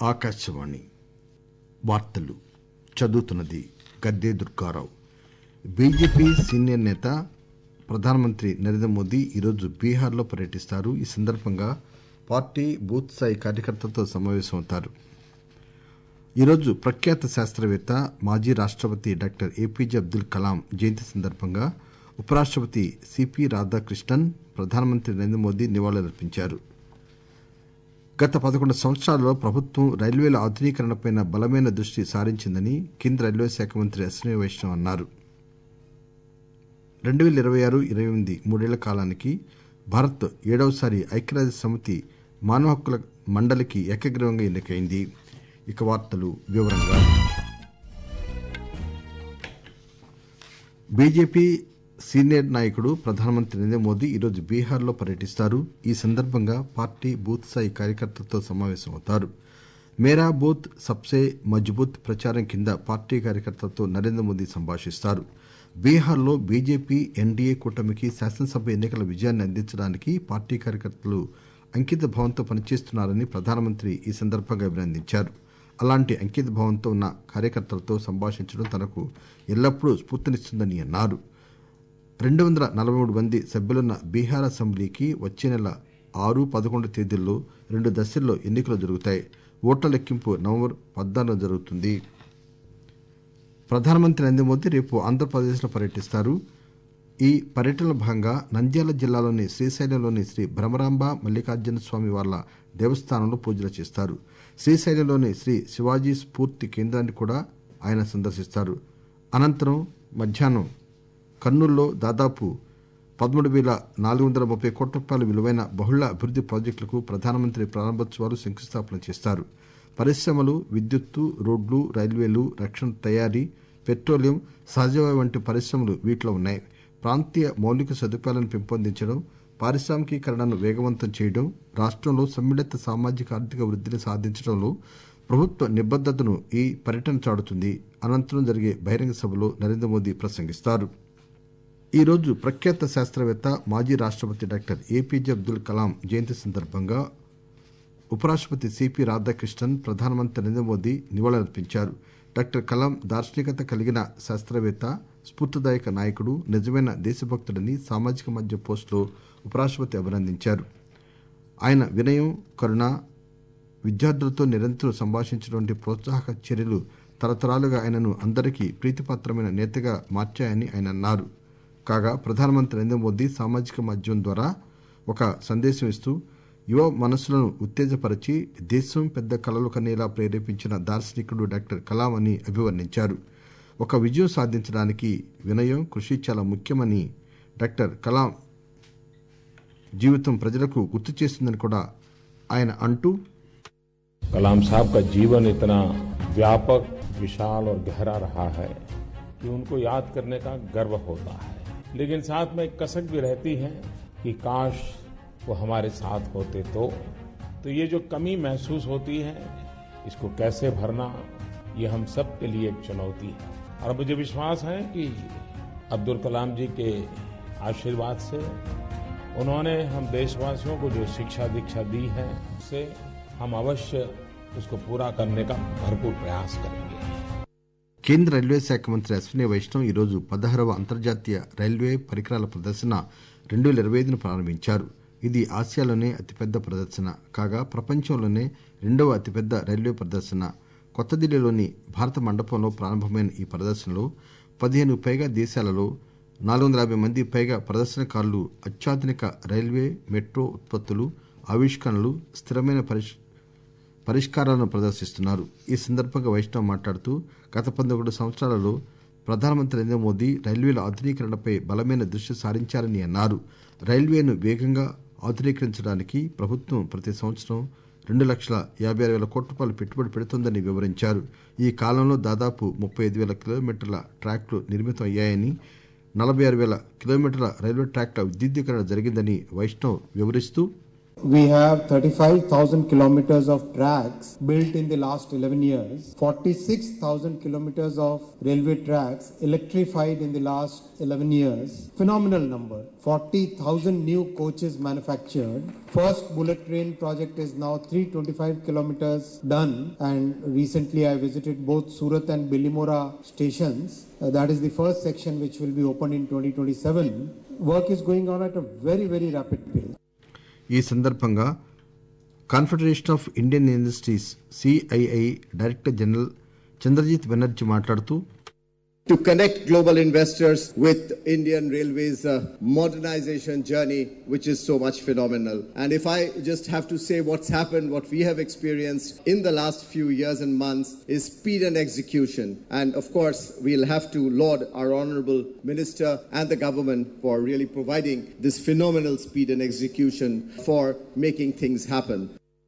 ఆకాశవాణి వార్తలు చదువుతున్నది Gadde Durgarao BJP senior నేత ప్రధానమంత్రి నరేంద్ర మోదీ ఈరోజు బీహార్లో పర్యటిస్తారు ఈ సందర్భంగా పార్టీ బూత్ స్థాయి కార్యకర్తలతో సమావేశమవుతారు ఈరోజు ప్రఖ్యాత శాస్త్రవేత్త మాజీ రాష్టపతి డాక్టర్ ఏపీజే అబ్దుల్ కలాం జయంతి సందర్భంగా ఉపరాష్టపతి సిపి రాధాకృష్ణన్ ప్రధానమంత్రి నరేంద్ర మోదీ నివాళులర్పించారు గత పదకొండు సంవత్సరాలలో ప్రభుత్వం రైల్వేల ఆధునీకరణపై బలమైన దృష్టి సారించిందని కేంద్ర రైల్వే శాఖ మంత్రి అశ్విని వైష్ణవ్ అన్నారు రెండు పేల ఇరవై ఆరు ఇరవై ఎనిమిది మూడేళ్ల కాలానికి భారత్ ఏడవసారి ఐక్యరాజ్య సమితి మానవ హక్కుల మండలికి ఏకగ్రీవంగా ఎన్నికైంది ఇక వార్తలు వివరంగా బీజేపీ సీనియర్ నాయకుడు ప్రధానమంత్రి నరేంద్ర మోదీ ఈరోజు బీహార్లో పర్యటిస్తారు ఈ సందర్భంగా పార్టీ బూత్ స్థాయి కార్యకర్తలతో సమావేశమవుతారు మేరా బూత్ సబ్సే మజ్బూత్ ప్రచారం కింద పార్టీ కార్యకర్తలతో నరేంద్ర మోదీ సంభాషిస్తారు బీహార్లో బీజేపీ ఎన్డీఏ కూటమికి శాసనసభ ఎన్నికల విజయాన్ని అందించడానికి పార్టీ కార్యకర్తలు అంకిత భావంతో పనిచేస్తున్నారని ప్రధానమంత్రి ఈ సందర్భంగా అభినందించారు అలాంటి అంకిత భావంతో ఉన్న కార్యకర్తలతో సంభాషించడం తనకు ఎల్లప్పుడూ స్ఫూర్తినిస్తుందని అన్నారు రెండు వందల నలభై మూడు మంది సభ్యులున్న బీహార్ అసెంబ్లీకి వచ్చే నెల ఆరు పదకొండు తేదీల్లో రెండు దశల్లో ఎన్నికలు జరుగుతాయి ఓట్ల లెక్కింపు నవంబర్ పద్నాలుగున జరుగుతుంది ప్రధానమంత్రి నరేంద్ర మోదీ రేపు ఆంధ్రప్రదేశ్లో పర్యటిస్తారు ఈ పర్యటనలో భాగంగా నంద్యాల జిల్లాలోని శ్రీశైలంలోని శ్రీ భ్రమరాంబ మల్లికార్జున స్వామి వార్ల దేవస్థానంలో పూజలు చేస్తారు శ్రీశైలంలోని శ్రీ శివాజీ స్ఫూర్తి కేంద్రాన్ని కూడా ఆయన సందర్శిస్తారు అనంతరం మధ్యాహ్నం కర్నూలులో దాదాపు పదమూడు పేల నాలుగు వందల ముప్పై కోట్ల రూపాయల విలువైన బహుళ అభివృద్ది ప్రాజెక్టులకు ప్రధానమంత్రి ప్రారంభోత్సవాలు శంకుస్థాపన చేస్తారు పరిశ్రమలు విద్యుత్తు రోడ్లు రైల్వేలు రక్షణ తయారీ పెట్రోలియం సహజవాయు వంటి పరిశ్రమలు వీటిలో ఉన్నాయి ప్రాంతీయ మౌలిక సదుపాయాలను పెంపొందించడం పారిశ్రామికీకరణను వేగవంతం చేయడం రాష్టంలో సమ్మిళిత సామాజిక ఆర్థిక వృద్దిని సాధించడంలో ప్రభుత్వ నిబద్దతను ఈ పర్యటన చాటుతుంది అనంతరం జరిగే బహిరంగ సభలో నరేంద్ర మోదీ ప్రసంగిస్తారు ఈరోజు ప్రఖ్యాత శాస్త్రవేత్త మాజీ రాష్టపతి డాక్టర్ ఏపీజే అబ్దుల్ కలాం జయంతి సందర్భంగా ఉపరాష్టపతి సిపి రాధాకృష్ణన్ ప్రధానమంత్రి నరేంద్ర మోదీ నివాళులర్పించారు డాక్టర్ కలాం దార్శనికత కలిగిన శాస్త్రవేత్త స్ఫూర్తిదాయక నాయకుడు నిజమైన దేశభక్తుడని సామాజిక మాధ్యమ పోస్టులో ఉపరాష్టపతి అభినందించారు ఆయన వినయం కరుణ విద్యార్థులతో నిరంతరం సంభాషించడం వంటి ప్రోత్సాహక చర్యలు తరతరాలుగా ఆయనను అందరికీ ప్రీతిపాత్రమైన నేతగా మార్చాయని ఆయన అన్నారు కాగా ప్రధానమంత్రి నరేంద్ర మోదీ సామాజిక మాధ్యమం ద్వారా ఒక సందేశం ఇస్తూ యువ మనస్సులను ఉత్తేజపరిచి దేశం పెద్ద కలలు కనేలా ప్రేరేపించిన దార్శనికుడు డాక్టర్ కలాం అని అభివర్ణించారు ఒక విజయం సాధించడానికి వినయం కృషి చాలా ముఖ్యమని డాక్టర్ కలాం జీవితం ప్రజలకు గుర్తు చేస్తుందని కూడా ఆయన అంటూ कलाम साहब का जीवन इतना व्यापक विशाल और गहरा रहा है कि उनको याद करने का गर्व होता है लेकिन साथ में एक कसक भी रहती है कि काश वो हमारे साथ होते तो तो ये जो कमी महसूस होती है इसको कैसे भरना ये हम सब के लिए एक चुनौती है और मुझे विश्वास है कि अब्दुल कलाम जी के आशीर्वाद से उन्होंने हम देशवासियों को जो शिक्षा दीक्षा दी है उससे हम अवश्य उसको पूरा करने का भरपूर प्रयास करेंगे కేంద్ర రైల్వే శాఖ మంత్రి అశ్విని వైష్ణవ్ ఈరోజు పదహారవ అంతర్జాతీయ రైల్వే పరికరాల ప్రదర్శన రెండు పేల ఇరవై ఐదును ప్రారంభించారు ఇది ఆసియాలోనే అతిపెద్ద ప్రదర్శన కాగా ప్రపంచంలోనే రెండవ అతిపెద్ద రైల్వే ప్రదర్శన కొత్త ఢిల్లీలోని భారత మండపంలో ప్రారంభమైన ఈ ప్రదర్శనలో పదిహేను పైగా దేశాలలో నాలుగు వందల యాభై మంది పైగా ప్రదర్శనకారులు అత్యాధునిక రైల్వే మెట్రో ఉత్పత్తులు ఆవిష్కరణలు స్థిరమైన పరిష్ పరిష్కారాలను ప్రదర్శిస్తున్నారు ఈ సందర్భంగా వైష్ణవ్ మాట్లాడుతూ గత పదకొండు సంవత్సరాలలో ప్రధానమంత్రి నరేంద్ర మోదీ రైల్వేల ఆధునీకరణపై బలమైన దృష్టి సారించారని అన్నారు రైల్వేను వేగంగా ఆధునీకరించడానికి ప్రభుత్వం ప్రతి సంవత్సరం రెండు లక్షల యాభై ఆరు వేల కోట్ల రూపాయలు పెట్టుబడి పెడుతోందని వివరించారు ఈ కాలంలో దాదాపు ముప్పై ఐదు వేల కిలోమీటర్ల ట్రాక్లు నిర్మితం అయ్యాయని నలభై ఆరు వేల కిలోమీటర్ల రైల్వే ట్రాక్ల విద్యుద్దీకరణ జరిగిందని వైష్ణవ్ వివరిస్తూ We have 35,000 kilometers of tracks built in the last 11 years, 46,000 kilometers of railway tracks electrified in the last 11 years. Phenomenal number. 40,000 new coaches manufactured. First bullet train project is now 325 kilometers done. And recently I visited both Surat and Bilimora stations. Uh, that is the first section which will be opened in 2027. Work is going on at a very, very rapid pace. ఈ సందర్భంగా Confederation of Indian Industries CII director general Chandrajit Banerjee మాట్లాడుతూ to connect global investors with Indian Railways uh, modernization journey, which is so much phenomenal. And if I just have to say what's happened, what we have experienced in the last few years and months is speed and execution. And of course, we'll have to laud our honorable minister and the government for really providing this phenomenal speed and execution for making things happen.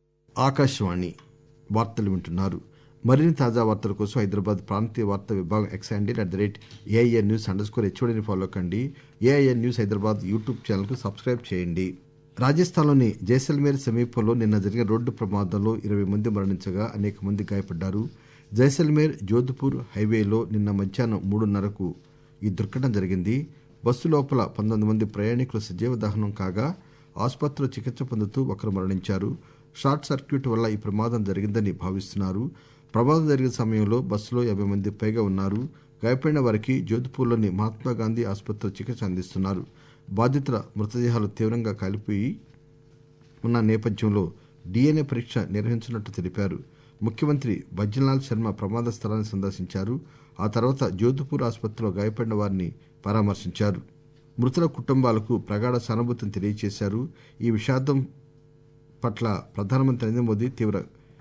Akashvani వార్తలు వింటున్నారు మరిన్ని తాజా వార్తల కోసం హైదరాబాద్ ప్రాంతీయ వార్తా విభాగం X handle at the rate AIN news underscore హెచ్ఓడిని ఫాలో కండి ఏఐఎన్ న్యూస్ హైదరాబాద్ యూట్యూబ్ ఛానల్కు సబ్స్క్రైబ్ చేయండి రాజస్థాన్లోని జైసల్మేర్ సమీపంలో నిన్న జరిగిన రోడ్డు ప్రమాదంలో ఇరవై మంది మరణించగా అనేక మంది గాయపడ్డారు జైసల్మేర్ జోధ్పూర్ హైవేలో నిన్న మధ్యాహ్నం మూడున్నరకు ఈ దుర్ఘటన జరిగింది బస్సు లోపల పంతొమ్మిది మంది ప్రయాణికులు సజీవ దహనం కాగా ఆసుపత్రిలో చికిత్స పొందుతూ ఒకరు మరణించారు షార్ట్ సర్క్యూట్ వల్ల ఈ ప్రమాదం జరిగిందని భావిస్తున్నారు ప్రమాదం జరిగిన సమయంలో బస్సులో యాభై మంది పైగా ఉన్నారు గాయపడిన వారికి జోధ్పూర్లోని మహాత్మాగాంధీ ఆసుపత్రిలో చికిత్స అందిస్తున్నారు బాధితుల మృతదేహాలు తీవ్రంగా కాలిపోయి ఉన్న నేపథ్యంలో డీఎన్ఏ పరీక్ష నిర్వహించినట్టు తెలిపారు ముఖ్యమంత్రి భజన్లాల్ శర్మ ప్రమాద స్థలాన్ని సందర్శించారు ఆ తర్వాత జోధ్పూర్ ఆసుపత్రిలో గాయపడిన వారిని పరామర్శించారు మృతుల కుటుంబాలకు ప్రగాఢ సానుభూతిని తెలియజేశారు ఈ విషాదం పట్ల ప్రధానమంత్రి నరేంద్ర మోదీ తీవ్ర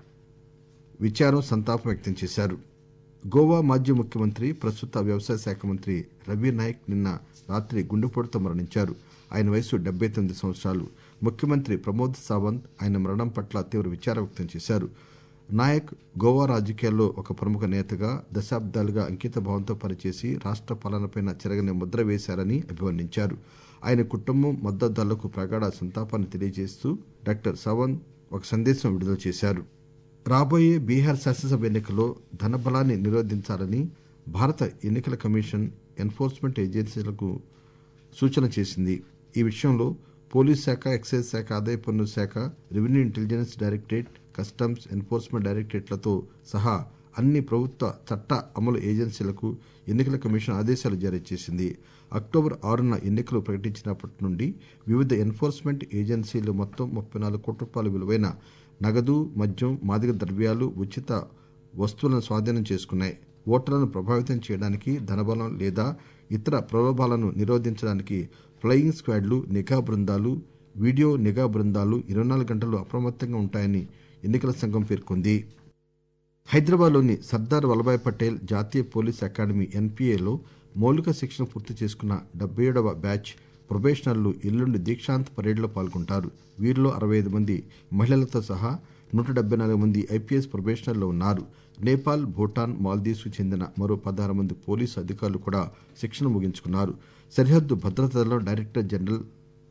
విచారం సంతాపం వ్యక్తం చేశారు గోవా మాజీ ముఖ్యమంత్రి ప్రస్తుత వ్యవసాయ శాఖ మంత్రి రవి నాయక్ నిన్న రాత్రి గుండెపోటుతో మరణించారు ఆయన వయసు డెబ్బై తొమ్మిది సంవత్సరాలు ముఖ్యమంత్రి ప్రమోద్ సావంత్ ఆయన మరణం పట్ల తీవ్ర విచారం వ్యక్తం చేశారు నాయక్ గోవా రాజకీయాల్లో ఒక ప్రముఖ నేతగా దశాబ్దాలుగా అంకిత భావంతో పనిచేసి రాష్ట్ర పాలనపై చెరగని ముద్ర వేశారని అభివర్ణించారు ఆయన కుటుంబం మద్దతుదారులకు ప్రగాఢ సంతాపాన్ని తెలియజేస్తూ డాక్టర్ సావంత్ ఒక సందేశం విడుదల చేశారు రాబోయే బీహార్ శాసనసభ ఎన్నికల్లో ధనబలాన్ని నిరోధించాలని భారత ఎన్నికల కమిషన్ ఎన్ఫోర్స్మెంట్ ఏజెన్సీలకు సూచన చేసింది ఈ విషయంలో పోలీస్ శాఖ ఎక్సైజ్ శాఖ ఆదాయ పన్ను శాఖ revenue intelligence directorate customs enforcement డైరెక్టరేట్లతో సహా అన్ని ప్రభుత్వ చట్ట అమలు ఏజెన్సీలకు ఎన్నికల కమిషన్ ఆదేశాలు జారీ చేసింది అక్టోబర్ ఆరున ఎన్నికలు ప్రకటించినప్పటి నుండి వివిధ ఎన్ఫోర్స్మెంట్ ఏజెన్సీలు మొత్తం ముప్పై నాలుగు కోట్ల రూపాయల విలువైన నగదు మద్యం మాదక ద్రవ్యాలు ఉచిత వస్తువులను స్వాధీనం చేసుకున్నాయి ఓటర్లను ప్రభావితం చేయడానికి ధనబలం లేదా ఇతర ప్రలోభాలను నిరోధించడానికి ఫ్లయింగ్ స్క్వాడ్లు నిఘా బృందాలు వీడియో నిఘా బృందాలు ఇరవై నాలుగు గంటలు అప్రమత్తంగా ఉంటాయని ఎన్నికల సంఘం పేర్కొంది హైదరాబాద్లోని సర్దార్ వల్లభాయ్ పటేల్ జాతీయ పోలీస్ అకాడమీ ఎన్పీఏలో మౌలిక శిక్షణ పూర్తి చేసుకున్న డెబ్బై ఏడవ బ్యాచ్ ప్రొబేషనర్లు ఎల్లుండి దీక్షాంత్ పరేడ్లో పాల్గొంటారు వీరిలో అరవై ఐదు మంది మహిళలతో సహా నూట డెబ్బై నాలుగు మంది ఐపీఎస్ ప్రొబేషనర్లు ఉన్నారు నేపాల్ భూటాన్ మాల్దీవ్స్ చెందిన మరో పదహారు మంది పోలీసు అధికారులు కూడా శిక్షణ ముగించుకున్నారు సరిహద్దు భద్రతా దళం డైరెక్టర్ జనరల్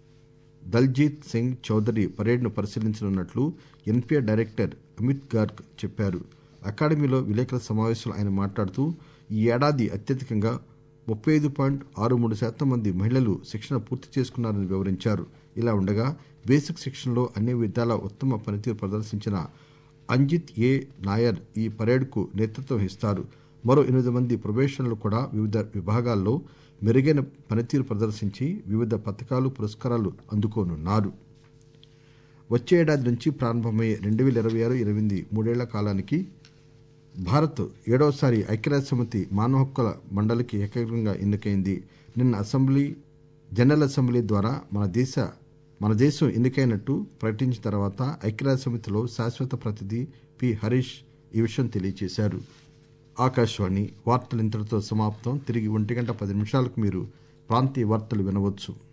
దల్జీత్ సింగ్ చౌదరి పరేడ్ను పరిశీలించనున్నట్లు ఎన్పీఏ డైరెక్టర్ అమిత్ గార్గ్ చెప్పారు అకాడమీలో విలేకరుల సమావేశంలో ఆయన మాట్లాడుతూ ఈ ఏడాది అత్యధికంగా ముప్పై ఐదు పాయింట్ ఆరు మూడు శాతం మంది మహిళలు శిక్షణ పూర్తి చేసుకున్నారని వివరించారు ఇలా ఉండగా బేసిక్ శిక్షణలో అన్ని విధాల ఉత్తమ పనితీరు ప్రదర్శించిన అంజిత్ ఏ నాయర్ ఈ పరేడ్కు నేతృత్వం వహిస్తారు మరో ఎనిమిది మంది ప్రొబేషన్లు కూడా వివిధ విభాగాల్లో మెరుగైన పనితీరు ప్రదర్శించి వివిధ పథకాలు పురస్కారాలు అందుకోనున్నారు వచ్చే ఏడాది నుంచి ప్రారంభమయ్యే రెండు వేల ఇరవై ఆరు ఇరవై ఎనిమిది మూడేళ్ల కాలానికి భారత్ ఏడవసారి ఐక్యరాజ్య సమితి మానవ హక్కుల మండలికి ఏకగ్రంగా ఎన్నికైంది నిన్న అసెంబ్లీ జనరల్ అసెంబ్లీ ద్వారా మన దేశ మన దేశం ఎన్నికైనట్టు ప్రకటించిన తర్వాత ఐక్యరాజ్య సమితిలో శాశ్వత ప్రతినిధి పి హరీష్ ఈ విషయం తెలియజేశారు ఆకాశవాణి వార్తలు ఇంతటితో సమాప్తం తిరిగి ఒంటి గంట పది నిమిషాలకు మీరు ప్రాంతీయ వార్తలు వినవచ్చు